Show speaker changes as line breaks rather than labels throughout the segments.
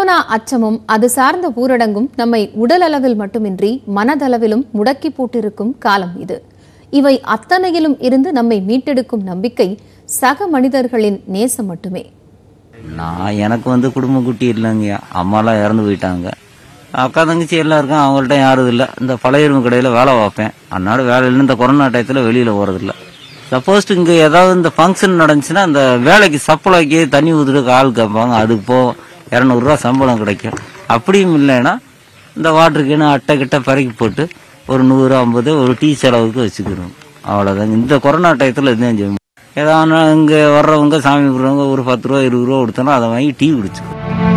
Corona அச்சமும் அது சார்ந்த ஊரடங்கும் நம்மை உடல் அளவில் மட்டுமின்றி மனதளவிலும் முடக்கி போட்டிருக்கும் காலம் இது இவை அத்தனையிலும் இருந்து நம்மை மீட்டெடுக்கும் நம்பிக்கை சக மனிதர்களின் நேசம் மட்டுமே
நான் எனக்கு வந்து குடும்ப குட்டி இல்லைங்க அம்மாலாம் இறந்து போயிட்டாங்க அக்கா தங்கச்சி எல்லாம் இருக்கேன் அவங்கள்ட்ட யாரும் இல்லை இந்த பழைய இரும்பு கடையில் வேலை பார்ப்பேன் அன்னாடு வேலையில் இந்த கொரோனா டயத்தில் வெளியில் போகிறதில்ல சப்போஸ் இங்கே ஏதாவது இந்த ஃபங்க்ஷன் நடந்துச்சுன்னா அந்த வேலைக்கு சப்ளைக்கு தண்ணி ஊற்றுறதுக்கு ஆள் கேட்பாங்க அதுக்கு போ இரநூறுவா சம்பளம் கிடைக்கும் அப்படியும் இல்லைன்னா இந்த வாட்டர் கேனு அட்டை கிட்ட பறக்கி போட்டு ஒரு நூறு ஐம்பது ஒரு டீ செலவுக்கு வச்சுக்கிறோம் அவ்வளோதாங்க இந்த கொரோனா டயத்தில் இதுதான் செய்ய முடியும். ஏதாவது இங்கே வர்றவங்க சாமி கும்பிட்றவங்க ஒரு பத்து ரூபா இருபது ரூபா கொடுத்தோன்னா அதை வாங்கி டீ குடிச்சுக்கிறோம்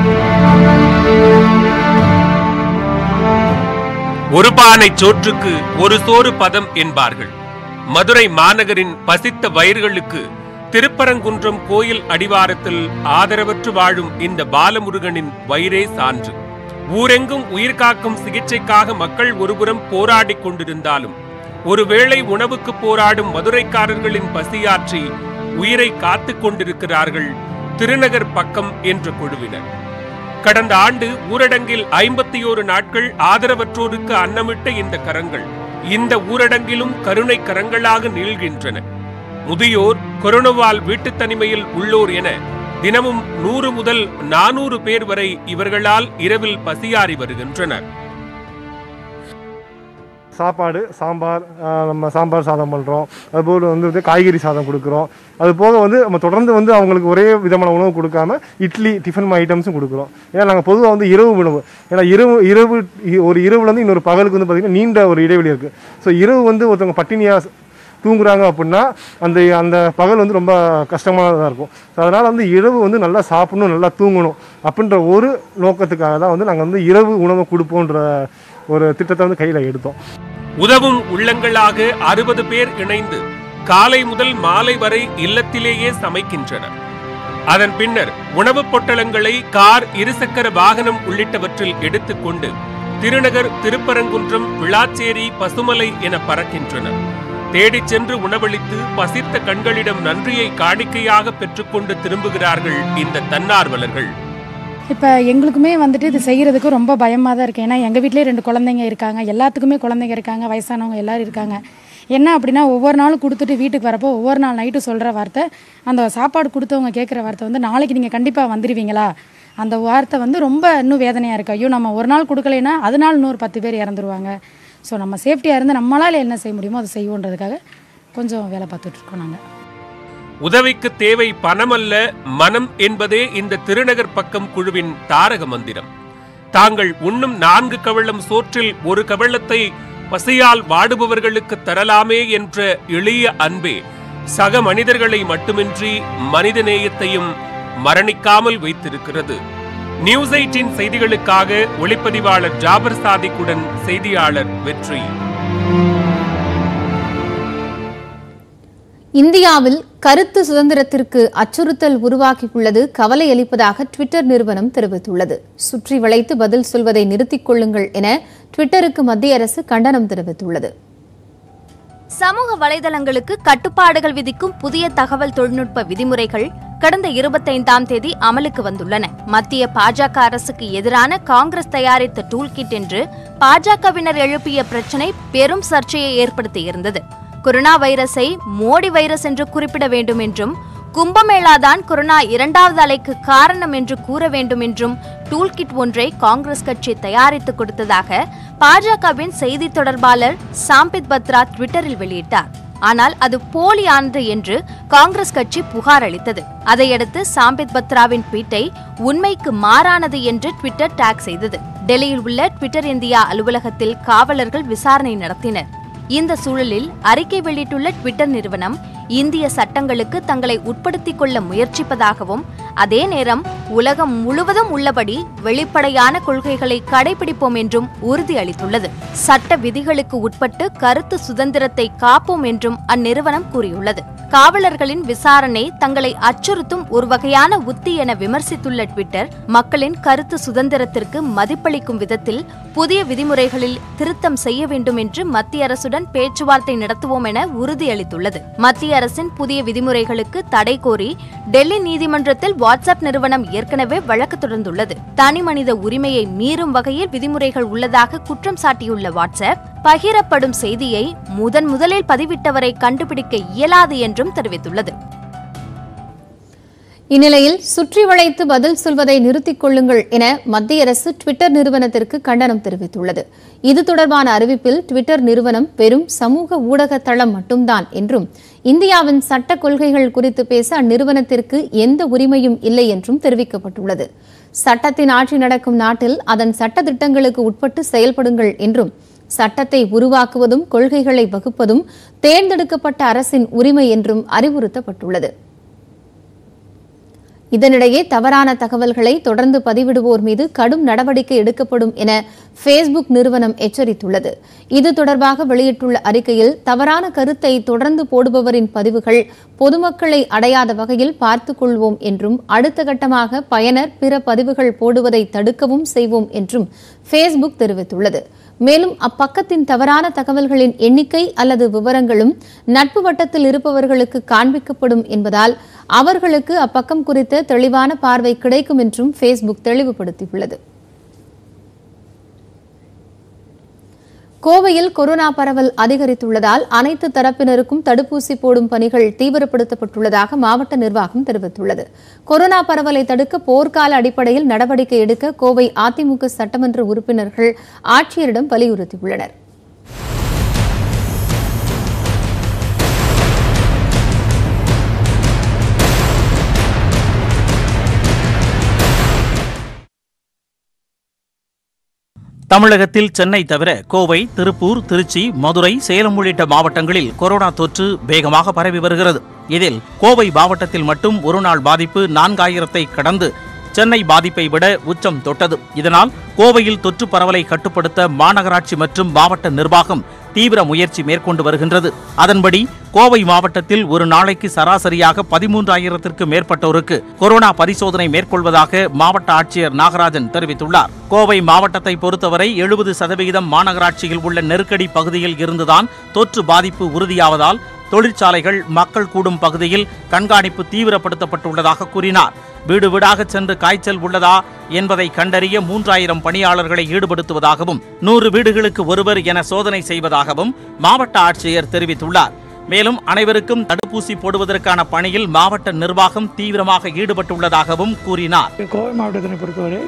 ஒரு பானை சோற்றுக்கு ஒரு சோறு பதம் என்பார்கள் மதுரை மாநகரின் பசித்த வயிர்களுக்கு திருப்பரங்குன்றம் கோயில் அடிவாரத்தில் ஆதரவற்று வாழும் இந்த பாலமுருகனின் வயிறே சான்று ஊரெங்கும் உயிர் காக்கும் சிகிச்சைக்காக மக்கள் ஒருபுறம் போராடிக் கொண்டிருந்தாலும் ஒருவேளை உணவுக்கு போராடும் மதுரைக்காரர்களின் பசியாற்றி உயிரை காத்துக் கொண்டிருக்கிறார்கள் திருநகர் பக்கம் என்ற குழுவினர் கடந்த ஆண்டு ஊரடங்கில் ஐம்பத்தி ஓரு நாட்கள் ஆதரவற்றோருக்கு அன்னமிட்ட இந்த கரங்கள் இந்த ஊரடங்கிலும் கருணை கரங்களாக நீள்கின்றன முதியோர் கொரோனாவால் வீட்டுத் தனிமையில் உள்ளோர் என தினமும் நூறு முதல் நானூறு பேர் வரை இவர்களால் இரவில் பசியாறி வருகின்றனர்
சாப்பாடு சாம்பார் ஆஹ் நம்ம சாம்பார் சாதம் பண்ணுறோம் அதுபோல் வந்து வந்து காய்கறி சாதம் கொடுக்குறோம் அது போக வந்து நம்ம தொடர்ந்து வந்து அவங்களுக்கு ஒரே விதமான உணவு கொடுக்காம இட்லி டிஃபன் ஐட்டம்ஸும் கொடுக்குறோம் ஏன்னா நாங்கள் பொதுவாக வந்து இரவு உணவு ஏன்னா இரவு இரவு இ- ஒரு இரவுலேருந்து இன்னொரு பகலுக்கு வந்து பார்த்திங்கன்னா நீண்ட ஒரு இடைவெளி இருக்குது ஸோ இரவு வந்து ஒருத்தவங்க பட்டினியாக தூங்குறாங்க அப்படின்னா அந்த அந்த பகல் வந்து ரொம்ப கஷ்டமானதாக இருக்கும் ஸோ அதனால் வந்து இரவு வந்து நல்லா சாப்பிடணும் நல்லா தூங்கணும் அப்படின்ற ஒரு நோக்கத்துக்காக தான் வந்து நாங்கள் வந்து இரவு உணவு கொடுப்போன்ற ஒரு திட்டத்தை வந்து கையில் எடுத்தோம்
உதவும் உள்ளங்களாக அறுபது பேர் இணைந்து காலை முதல் மாலை வரை இல்லத்திலேயே சமைக்கின்றனர் அதன் பின்னர் உணவுப் பொட்டலங்களை கார் இருசக்கர வாகனம் உள்ளிட்டவற்றில் எடுத்துக்கொண்டு திருநகர் திருப்பரங்குன்றம் விளாச்சேரி பசுமலை என பறக்கின்றனர் தேடிச் சென்று உணவளித்து பசித்த கண்களிடம் நன்றியை காணிக்கையாக பெற்றுக்கொண்டு திரும்புகிறார்கள் இந்த தன்னார்வலர்கள்
இப்போ எங்களுக்குமே வந்துட்டு இது செய்கிறதுக்கு ரொம்ப பயமாக தான் இருக்குது ஏன்னா எங்கள் வீட்டிலே ரெண்டு குழந்தைங்க இருக்காங்க எல்லாத்துக்குமே குழந்தைங்க இருக்காங்க வயசானவங்க எல்லாரும் இருக்காங்க என்ன அப்படின்னா ஒவ்வொரு நாளும் கொடுத்துட்டு வீட்டுக்கு வரப்போ ஒவ்வொரு நாள் நைட்டு சொல்கிற வார்த்தை அந்த சாப்பாடு கொடுத்தவங்க கேட்குற வார்த்தை வந்து நாளைக்கு நீங்கள் கண்டிப்பாக வந்துடுவீங்களா அந்த வார்த்தை வந்து ரொம்ப இன்னும் வேதனையாக இருக்குது ஐயோ நம்ம ஒரு நாள் கொடுக்கலைன்னா அதனால இன்னொரு பத்து பேர் இறந்துருவாங்க ஸோ நம்ம சேஃப்டியாக இருந்து நம்மளால் என்ன செய்ய முடியுமோ அதை செய்வோன்றதுக்காக கொஞ்சம் வேலை பார்த்துட்ருக்கோம் நாங்கள்
உதவிக்கு தேவை பணமல்ல மனம் என்பதே இந்த திருநகர் பக்கம் குழுவின் தாரக மந்திரம் தாங்கள் உண்ணும் நான்கு கவளம் சோற்றில் ஒரு கவளத்தை பசியால் வாடுபவர்களுக்கு தரலாமே என்ற எளிய அன்பே சக மனிதர்களை மட்டுமின்றி மனிதநேயத்தையும் மரணிக்காமல் வைத்திருக்கிறது நியூஸ் எயிட்டின் செய்திகளுக்காக ஒளிப்பதிவாளர் ஜாபர் சாதிக்குடன் செய்தியாளர் வெற்றி
இந்தியாவில் கருத்து சுதந்திரத்திற்கு அச்சுறுத்தல் உருவாகியுள்ளது கவலை அளிப்பதாக ட்விட்டர் நிறுவனம் தெரிவித்துள்ளது சுற்றி வளைத்து பதில் சொல்வதை நிறுத்திக் கொள்ளுங்கள் என ட்விட்டருக்கு மத்திய அரசு கண்டனம் தெரிவித்துள்ளது
சமூக வலைதளங்களுக்கு கட்டுப்பாடுகள் விதிக்கும் புதிய தகவல் தொழில்நுட்ப விதிமுறைகள் கடந்த இருபத்தைந்தாம் தேதி அமலுக்கு வந்துள்ளன மத்திய பாஜக அரசுக்கு எதிரான காங்கிரஸ் தயாரித்த டூல் கிட் என்று பாஜகவினர் எழுப்பிய பிரச்சினை பெரும் சர்ச்சையை ஏற்படுத்தியிருந்தது கொரோனா வைரஸை மோடி வைரஸ் என்று குறிப்பிட வேண்டும் என்றும் கும்பமேளாதான் கொரோனா இரண்டாவது அலைக்கு காரணம் என்று கூற வேண்டும் என்றும் டூல் கிட் ஒன்றை காங்கிரஸ் கட்சி தயாரித்து கொடுத்ததாக பாஜகவின் செய்தி தொடர்பாளர் சாம்பித் பத்ரா ட்விட்டரில் வெளியிட்டார் ஆனால் அது போலியானது என்று காங்கிரஸ் கட்சி புகார் அளித்தது அதையடுத்து சாம்பித் பத்ராவின் ட்வீட்டை உண்மைக்கு மாறானது என்று ட்விட்டர் டேக் செய்தது டெல்லியில் உள்ள ட்விட்டர் இந்தியா அலுவலகத்தில் காவலர்கள் விசாரணை நடத்தினர் இந்த சூழலில் அறிக்கை வெளியிட்டுள்ள ட்விட்டர் நிறுவனம் இந்திய சட்டங்களுக்கு தங்களை உட்படுத்திக் கொள்ள முயற்சிப்பதாகவும் அதே நேரம் உலகம் முழுவதும் உள்ளபடி வெளிப்படையான கொள்கைகளை கடைபிடிப்போம் என்றும் உறுதியளித்துள்ளது சட்ட விதிகளுக்கு உட்பட்டு கருத்து சுதந்திரத்தை காப்போம் என்றும் அந்நிறுவனம் கூறியுள்ளது காவலர்களின் விசாரணை தங்களை அச்சுறுத்தும் ஒரு வகையான உத்தி என விமர்சித்துள்ள ட்விட்டர் மக்களின் கருத்து சுதந்திரத்திற்கு மதிப்பளிக்கும் விதத்தில் புதிய விதிமுறைகளில் திருத்தம் செய்ய வேண்டும் என்று மத்திய அரசுடன் பேச்சுவார்த்தை நடத்துவோம் என உறுதியளித்துள்ளது மத்திய அரசின் புதிய விதிமுறைகளுக்கு தடை கோரி டெல்லி நீதிமன்றத்தில் வாட்ஸ்அப் நிறுவனம் ஏற்கனவே வழக்கு தொடர்ந்துள்ளது தனிமனித உரிமையை மீறும் வகையில் விதிமுறைகள் உள்ளதாக குற்றம் சாட்டியுள்ள வாட்ஸ்அப் பகிரப்படும் செய்தியை முதன் முதலில் பதிவிட்டவரை கண்டுபிடிக்க இயலாது என்றும் தெரிவித்துள்ளது
இந்நிலையில் சுற்றி வளைத்து பதில் சொல்வதை நிறுத்திக் கொள்ளுங்கள் என மத்திய அரசு ட்விட்டர் நிறுவனத்திற்கு கண்டனம் தெரிவித்துள்ளது இது தொடர்பான அறிவிப்பில் ட்விட்டர் நிறுவனம் வெறும் சமூக ஊடக தளம் மட்டும்தான் என்றும் இந்தியாவின் சட்ட கொள்கைகள் குறித்து பேச அந்நிறுவனத்திற்கு எந்த உரிமையும் இல்லை என்றும் தெரிவிக்கப்பட்டுள்ளது சட்டத்தின் ஆட்சி நடக்கும் நாட்டில் அதன் சட்ட திட்டங்களுக்கு உட்பட்டு செயல்படுங்கள் என்றும் சட்டத்தை உருவாக்குவதும் கொள்கைகளை வகுப்பதும் தேர்ந்தெடுக்கப்பட்ட அரசின் உரிமை என்றும் அறிவுறுத்தப்பட்டுள்ளது இதனிடையே தவறான தகவல்களை தொடர்ந்து பதிவிடுவோர் மீது கடும் நடவடிக்கை எடுக்கப்படும் என ஃபேஸ்புக் நிறுவனம் எச்சரித்துள்ளது இது தொடர்பாக வெளியிட்டுள்ள அறிக்கையில் தவறான கருத்தை தொடர்ந்து போடுபவரின் பதிவுகள் பொதுமக்களை அடையாத வகையில் பார்த்துக் கொள்வோம் என்றும் அடுத்த கட்டமாக பயனர் பிற பதிவுகள் போடுவதை தடுக்கவும் செய்வோம் என்றும் ஃபேஸ்புக் தெரிவித்துள்ளது மேலும் அப்பக்கத்தின் தவறான தகவல்களின் எண்ணிக்கை அல்லது விவரங்களும் நட்பு வட்டத்தில் இருப்பவர்களுக்கு காண்பிக்கப்படும் என்பதால் அவர்களுக்கு அப்பக்கம் குறித்த தெளிவான பார்வை கிடைக்கும் என்றும் ஃபேஸ்புக் தெளிவுபடுத்தியுள்ளது கோவையில் கொரோனா பரவல் அதிகரித்துள்ளதால் அனைத்து தரப்பினருக்கும் தடுப்பூசி போடும் பணிகள் தீவிரப்படுத்தப்பட்டுள்ளதாக மாவட்ட நிர்வாகம் தெரிவித்துள்ளது கொரோனா பரவலை தடுக்க போர்க்கால அடிப்படையில் நடவடிக்கை எடுக்க கோவை அதிமுக சட்டமன்ற உறுப்பினர்கள் ஆட்சியரிடம் வலியுறுத்தியுள்ளனர்
தமிழகத்தில் சென்னை தவிர கோவை திருப்பூர் திருச்சி மதுரை சேலம் உள்ளிட்ட மாவட்டங்களில் கொரோனா தொற்று வேகமாக பரவி வருகிறது இதில் கோவை மாவட்டத்தில் மட்டும் ஒரு நாள் பாதிப்பு நான்காயிரத்தை கடந்து சென்னை பாதிப்பை விட உச்சம் தொட்டது இதனால் கோவையில் தொற்று பரவலை கட்டுப்படுத்த மாநகராட்சி மற்றும் மாவட்ட நிர்வாகம் தீவிர முயற்சி மேற்கொண்டு வருகின்றது அதன்படி கோவை மாவட்டத்தில் ஒரு நாளைக்கு சராசரியாக பதிமூன்றாயிரத்திற்கு மேற்பட்டோருக்கு கொரோனா பரிசோதனை மேற்கொள்வதாக மாவட்ட ஆட்சியர் நாகராஜன் தெரிவித்துள்ளார் கோவை மாவட்டத்தை பொறுத்தவரை எழுபது சதவிகிதம் மாநகராட்சியில் உள்ள நெருக்கடி பகுதியில் இருந்துதான் தொற்று பாதிப்பு உறுதியாவதால் தொழிற்சாலைகள் மக்கள் கூடும் பகுதியில் கண்காணிப்பு தீவிரப்படுத்தப்பட்டுள்ளதாக கூறினார் வீடு வீடாக சென்று காய்ச்சல் உள்ளதா என்பதை கண்டறிய மூன்றாயிரம் பணியாளர்களை ஈடுபடுத்துவதாகவும் நூறு வீடுகளுக்கு ஒருவர் என சோதனை செய்வதாகவும் மாவட்ட ஆட்சியர் தெரிவித்துள்ளார் மேலும் அனைவருக்கும் தடுப்பூசி போடுவதற்கான பணியில் மாவட்ட நிர்வாகம் தீவிரமாக ஈடுபட்டுள்ளதாகவும் கூறினார்
கோவை மாவட்டத்தினை பொறுத்தவரை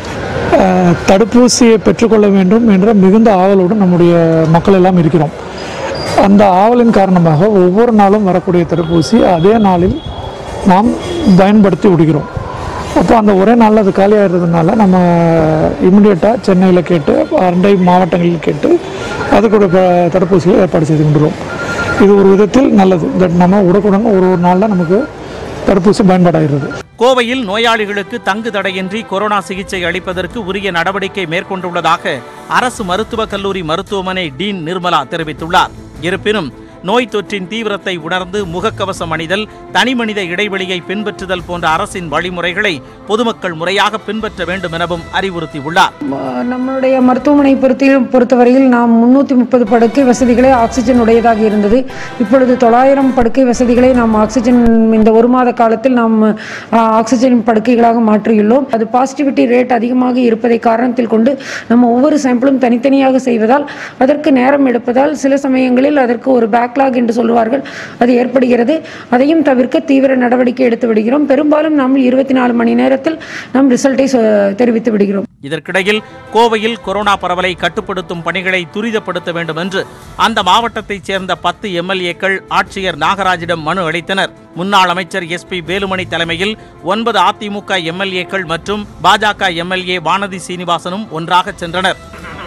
அஹ், தடுப்பூசியை பெற்றுக்கொள்ள வேண்டும் என்ற மிகுந்த ஆவலுடன் நம்முடைய மக்கள் எல்லாம் இருக்கிறோம் அந்த ஆவலின் காரணமாக ஒவ்வொரு நாளும் வரக்கூடிய தடுப்பூசி அதே நாளில் நாம் பயன்படுத்தி விடுகிறோம் அப்போ அந்த ஒரே நாளில் அது காலியாகிறதுனால நம்ம இமிடியேட்டாக சென்னையில் கேட்டு அண்டை மாவட்டங்களில் கேட்டு அதுக்கு ப- தடுப்பூசியை ஏற்பாடு செய்து கொண்டுள்ளோம் இது ஒரு விதத்தில் நல்லது தட் நம்ம உடனுக்குடன் ஒரு ஒரு நாளில் நமக்கு தடுப்பூசி பயன்பாடாகிறது
கோவையில் நோயாளிகளுக்கு தங்கு தடையின்றி கொரோனா சிகிச்சை அளிப்பதற்கு உரிய நடவடிக்கை மேற்கொண்டுள்ளதாக அரசு மருத்துவக் கல்லூரி மருத்துவமனை டீன் நிர்மலா தெரிவித்துள்ளார் இருப்பினும் நோய் தொற்றின் தீவிரத்தை உணர்ந்து முகக்கவசம் அணிதல் தனிமனித இடைவெளியை பின்பற்றுதல் போன்ற அரசின் வழிமுறைகளை பொதுமக்கள் முறையாக பின்பற்ற வேண்டும் எனவும் அறிவுறுத்தியுள்ளார்
ம- நம்மளுடைய மருத்துவமனை பொறுத்தி பொறுத்தவரையில் நாம் முன்னூற்றி முப்பது படுக்கை வசதிகளே ஆக்சிஜன் உடையதாக இருந்தது இப்பொழுது தொள்ளாயிரம் படுக்கை வசதிகளை நாம் ஆக்சிஜன் இந்த ஒரு மாத காலத்தில் நாம் ஆ, ஆக்சிஜன் படுக்கைகளாக மாற்றியுள்ளோம் அது பாசிட்டிவிட்டி ரேட் அதிகமாக இருப்பதை காரணத்தில் கொண்டு நம்ம ஒவ்வொரு சாம்பிளும் தனித்தனியாக செய்வதால் அதற்கு நேரம் எடுப்பதால் சில சமயங்களில் அதற்கு ஒரு பேக்லாக் என்று சொல்வார்கள் அது ஏற்படுகிறது அதையும் தவிர்க்க தீவிர நடவடிக்கை எடுத்து விடுகிறோம் பெரும்பாலும் நாம் இருபத்தி நாலு மணி நேரத்தில் நம் ரிசல்ட்டை சொ- தெரிவித்து விடுகிறோம்
இதற்கிடையில் கோவையில் கொரோனா பரவலை கட்டுப்படுத்தும் பணிகளை துரிதப்படுத்த வேண்டும் என்று அந்த மாவட்டத்தைச் சேர்ந்த பத்து எம்எல்ஏக்கள் ஆட்சியர் நாகராஜிடம் மனு அளித்தனர் முன்னாள் அமைச்சர் எஸ் பி வேலுமணி தலைமையில் ஒன்பது அதிமுக எம்எல்ஏக்கள் மற்றும் பாஜக எம்எல்ஏ வானதி சீனிவாசனும் ஒன்றாக சென்றனர்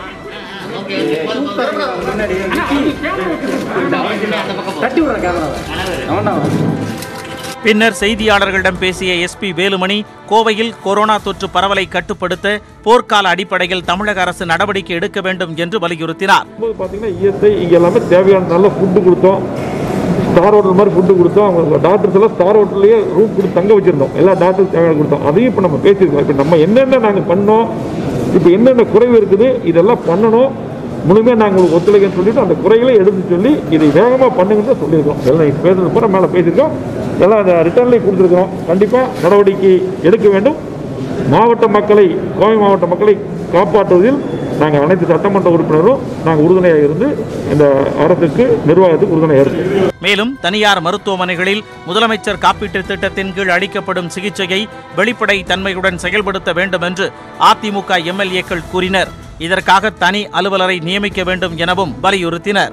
பின்னர் செய்தியாளர்களிடம் பேசிய எஸ்பி வேலுமணி கோவையில் கொரோனா தொற்று பரவலை கட்டுப்படுத்த போர்க்கால அடிப்படையில் தமிழக அரசு நடவடிக்கை எடுக்க வேண்டும் என்று வலியுறுத்தினார்
போது பார்த்தீங்கன்னா இஎஸ்ஐ இங்கே எல்லாமே தேவையான நல்ல ஃபுட்டு கொடுத்தோம் ஸ்டார் ஹோட்டல் மாதிரி ஃபுட்டு கொடுத்தோம் அவங்க டாக்டர்ஸ் எல்லாம் ஸ்டார் ஹோட்டல்லையே ரூம் கொடுத்து தங்க வச்சிருந்தோம் எல்லா டாக்டர்ஸ் தேவையான கொடுத்தோம் அதையும் இப்போ நம்ம பேசியிருக்கோம் இப்போ நம்ம என்னென்ன நாங்கள் பண்ணோம் இப்போ என்னென்ன குறைவு இருக்குது இதெல்லாம் பண்ணணும் முழுமையாக நாங்கள் உங்களுக்கு ஒத்துழைக்கன்னு சொல்லிட்டு அந்த குறைகளை எடுத்து சொல்லி இதை வேகமாக பண்ணுங்கன்னு தான் சொல்லியிருக்கோம் எல்லாம் பேசுறது பூரா மேலே பேசியிருக்கோம் எல்லாம் அந்த ரிட்டர்ன்லேயே கொடுத்துருக்கோம் கண்டிப்பாக நடவடிக்கை எடுக்க வேண்டும் மாவட்ட மக்களை கோவை மாவட்ட மக்களை காப்பாற்றுவதில் நாங்கள் அனைத்து சட்டமன்ற உறுப்பினரும் நாங்கள் உறுதுணையாக இருந்து இந்த அரசுக்கு நிர்வாகத்துக்கு உறுதுணையாக இருக்கோம்
மேலும் தனியார் மருத்துவமனைகளில் முதலமைச்சர் காப்பீட்டுத் திட்டத்தின் கீழ் அளிக்கப்படும் சிகிச்சையை வெளிப்படை தன்மையுடன் செயல்படுத்த வேண்டும் என்று அதிமுக எம்எல்ஏக்கள் கூறினர் இதற்காக தனி அலுவலரை நியமிக்க வேண்டும் எனவும் வலியுறுத்தினர்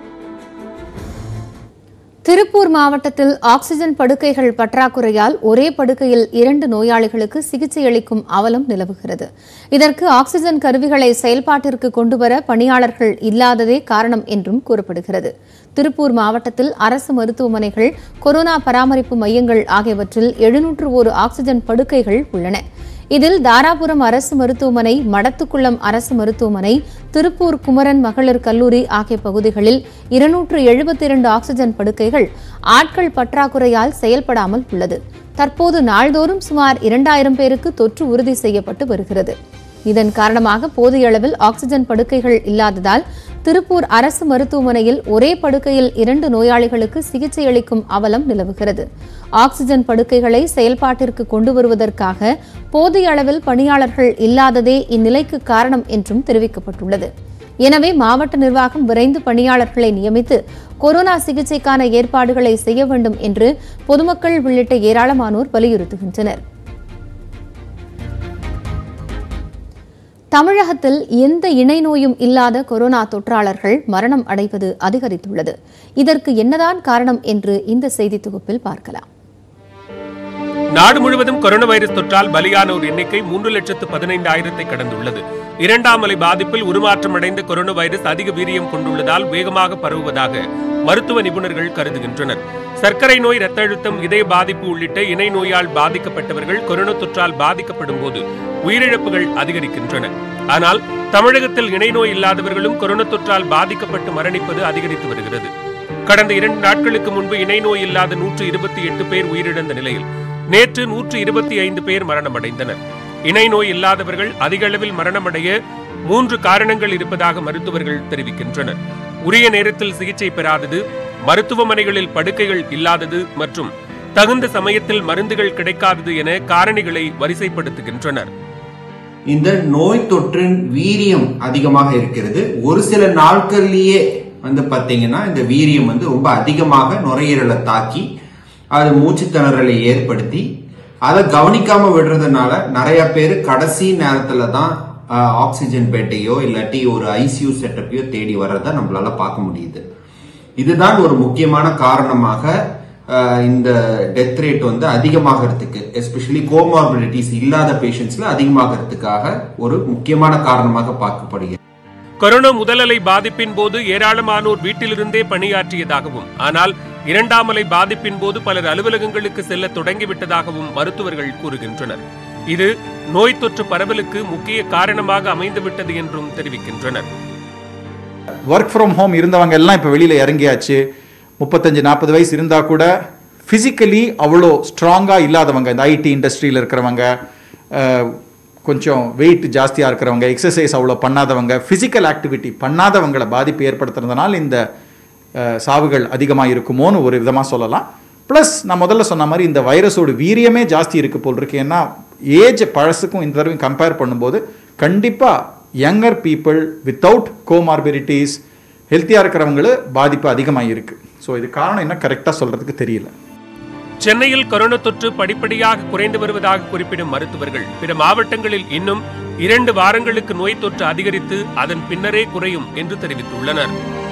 திருப்பூர் மாவட்டத்தில் ஆக்ஸிஜன் படுக்கைகள் பற்றாக்குறையால் ஒரே படுக்கையில் இரண்டு நோயாளிகளுக்கு சிகிச்சை அளிக்கும் அவலம் நிலவுகிறது இதற்கு ஆக்ஸிஜன் கருவிகளை செயல்பாட்டிற்கு கொண்டுவர பணியாளர்கள் இல்லாததே காரணம் என்றும் கூறப்படுகிறது திருப்பூர் மாவட்டத்தில் அரசு மருத்துவமனைகள் கொரோனா பராமரிப்பு மையங்கள் ஆகியவற்றில் எழுநூற்று ஒரு ஆக்ஸிஜன் படுக்கைகள் உள்ளன இதில் தாராபுரம் அரசு மருத்துவமனை மடத்துக்குளம் அரசு மருத்துவமனை திருப்பூர் குமரன் மகளிர் கல்லூரி ஆகிய பகுதிகளில் இருநூற்று எழுபத்தி இரண்டு ஆக்ஸிஜன் படுக்கைகள் ஆட்கள் பற்றாக்குறையால் செயல்படாமல் உள்ளது தற்போது நாள்தோறும் சுமார் இரண்டாயிரம் பேருக்கு தொற்று உறுதி செய்யப்பட்டு வருகிறது இதன் காரணமாக போதிய அளவில் ஆக்ஸிஜன் படுக்கைகள் இல்லாததால் திருப்பூர் அரசு மருத்துவமனையில் ஒரே படுக்கையில் இரண்டு நோயாளிகளுக்கு சிகிச்சை அளிக்கும் அவலம் நிலவுகிறது ஆக்ஸிஜன் படுக்கைகளை செயல்பாட்டிற்கு கொண்டு வருவதற்காக போதிய அளவில் பணியாளர்கள் இல்லாததே இந்நிலைக்கு காரணம் என்றும் தெரிவிக்கப்பட்டுள்ளது எனவே மாவட்ட நிர்வாகம் விரைந்து பணியாளர்களை நியமித்து கொரோனா சிகிச்சைக்கான ஏற்பாடுகளை செய்ய வேண்டும் என்று பொதுமக்கள் உள்ளிட்ட ஏராளமானோர் வலியுறுத்துகின்றனர் தமிழகத்தில் எந்த இணை நோயும் இல்லாத கொரோனா தொற்றாளர்கள் மரணம் அடைவது அதிகரித்துள்ளது இதற்கு என்னதான் காரணம் என்று இந்த செய்தி தொகுப்பில் பார்க்கலாம்
நாடு முழுவதும் கொரோனா வைரஸ் தொற்றால் பலியானோர் எண்ணிக்கை மூன்று லட்சத்து பதினைந்தாயிரத்தை கடந்துள்ளது இரண்டாம் அலை பாதிப்பில் உருமாற்றமடைந்த கொரோனா வைரஸ் அதிக வீரியம் கொண்டுள்ளதால் வேகமாக பரவுவதாக மருத்துவ நிபுணர்கள் கருதுகின்றனர் சர்க்கரை நோய் இரத்த அழுத்தம் இதய பாதிப்பு உள்ளிட்ட இணை நோயால் பாதிக்கப்பட்டவர்கள் கொரோனா தொற்றால் பாதிக்கப்படும் போது உயிரிழப்புகள் அதிகரிக்கின்றன ஆனால் தமிழகத்தில் இணை நோய் இல்லாதவர்களும் கொரோனா தொற்றால் பாதிக்கப்பட்டு மரணிப்பது அதிகரித்து வருகிறது கடந்த இரண்டு நாட்களுக்கு முன்பு இணை நோய் இல்லாத நூற்று இருபத்தி எட்டு பேர் உயிரிழந்த நிலையில் நேற்று நூற்று இருபத்தி ஐந்து பேர் மரணமடைந்தனர் இணை நோய் இல்லாதவர்கள் அதிக அளவில் மரணமடைய மூன்று காரணங்கள் இருப்பதாக மருத்துவர்கள் தெரிவிக்கின்றனர் உரிய நேரத்தில் சிகிச்சை பெறாதது மருத்துவமனைகளில் படுக்கைகள் இல்லாதது மற்றும் தகுந்த சமயத்தில் மருந்துகள் கிடைக்காதது என காரணிகளை வரிசைப்படுத்துகின்றனர்
இந்த நோய் தொற்றின் வீரியம் அதிகமாக இருக்கிறது ஒரு சில நாட்கள்லயே வந்து பாத்தீங்கன்னா இந்த வீரியம் வந்து ரொம்ப அதிகமாக நுரையீரலை தாக்கி அது மூச்சு திணறலை ஏற்படுத்தி அதை கவனிக்காம விடுறதுனால நிறைய பேர் கடைசி நேரத்துல தான் ஆஹ், ஆக்சிஜன் பெட்டையோ இல்லாட்டி ஒரு ஐசியூ செட்டப்பையோ தேடி வர்றதை நம்மளால பார்க்க முடியுது இதுதான் ஒரு முக்கியமான காரணமாக ஆஹ், இந்த டெத் ரேட் வந்து அதிகமாகிறதுக்கு எஸ்பெஷலி கோமார்பிலிட்டிஸ் இல்லாத பேஷண்ட்ஸ்ல அதிகமாகிறதுக்காக ஒரு முக்கியமான காரணமாக பார்க்கப்படுகிறது
கொரோனா முதலலை பாதிப்பின் போது ஏராளமானோர் வீட்டிலிருந்தே பணியாற்றியதாகவும் ஆனால் இரண்டாம் அலை பாதிப்பின் போது பலர் அலுவலகங்களுக்கு செல்ல தொடங்கிவிட்டதாகவும் மருத்துவர்கள் கூறுகின்றனர் இது நோய் தொற்று பரவலுக்கு முக்கிய காரணமாக அமைந்துவிட்டது என்றும் தெரிவிக்கின்றனர்
ஒர்க் ஃப்ரம் ஹோம் இருந்தவங்க எல்லாம் இப்போ வெளியில் இறங்கியாச்சு முப்பத்தஞ்சு நாற்பது வயசு இருந்தால் கூட ஃபிசிக்கலி அவ்வளோ ஸ்ட்ராங்காக இல்லாதவங்க இந்த ஐடி இண்டஸ்ட்ரியில் இருக்கிறவங்க அஹ், கொஞ்சம் வெயிட் ஜாஸ்தியாக இருக்கிறவங்க எக்ஸசைஸ் அவ்வளோ பண்ணாதவங்க ஃபிசிக்கல் ஆக்டிவிட்டி பண்ணாதவங்களை பாதிப்பு ஏற்படுத்துறதுனால இந்த அஹ், சாவுகள் அதிகமாக இருக்குமோன்னு ஒரு விதமாக சொல்லலாம் ப்ளஸ் நான் முதல்ல சொன்ன மாதிரி இந்த வைரஸோட வீரியமே ஜாஸ்தி இருக்கு போல் இருக்கு ஏன்னா ஏஜ் பழசுக்கும் இந்த தடவையும் கம்பேர் பண்ணும்போது கண்டிப்பாக யங்கர் பீப்புள் வித்தவுட் கோமார்பிலிட்டிஸ் ஹெல்த்தியாக இருக்கிறவங்கள பாதிப்பு அதிகமாக இருக்குது ஸோ இது காரணம் என்ன கரெக்டாக சொல்கிறதுக்கு தெரியல
சென்னையில் கொரோனா தொற்று படிப்படியாக குறைந்து வருவதாக குறிப்பிடும் மருத்துவர்கள் பிற மாவட்டங்களில் இன்னும் இரண்டு வாரங்களுக்கு நோய் தொற்று அதிகரித்து அதன் பின்னரே குறையும் என்று தெரிவித்துள்ளனர்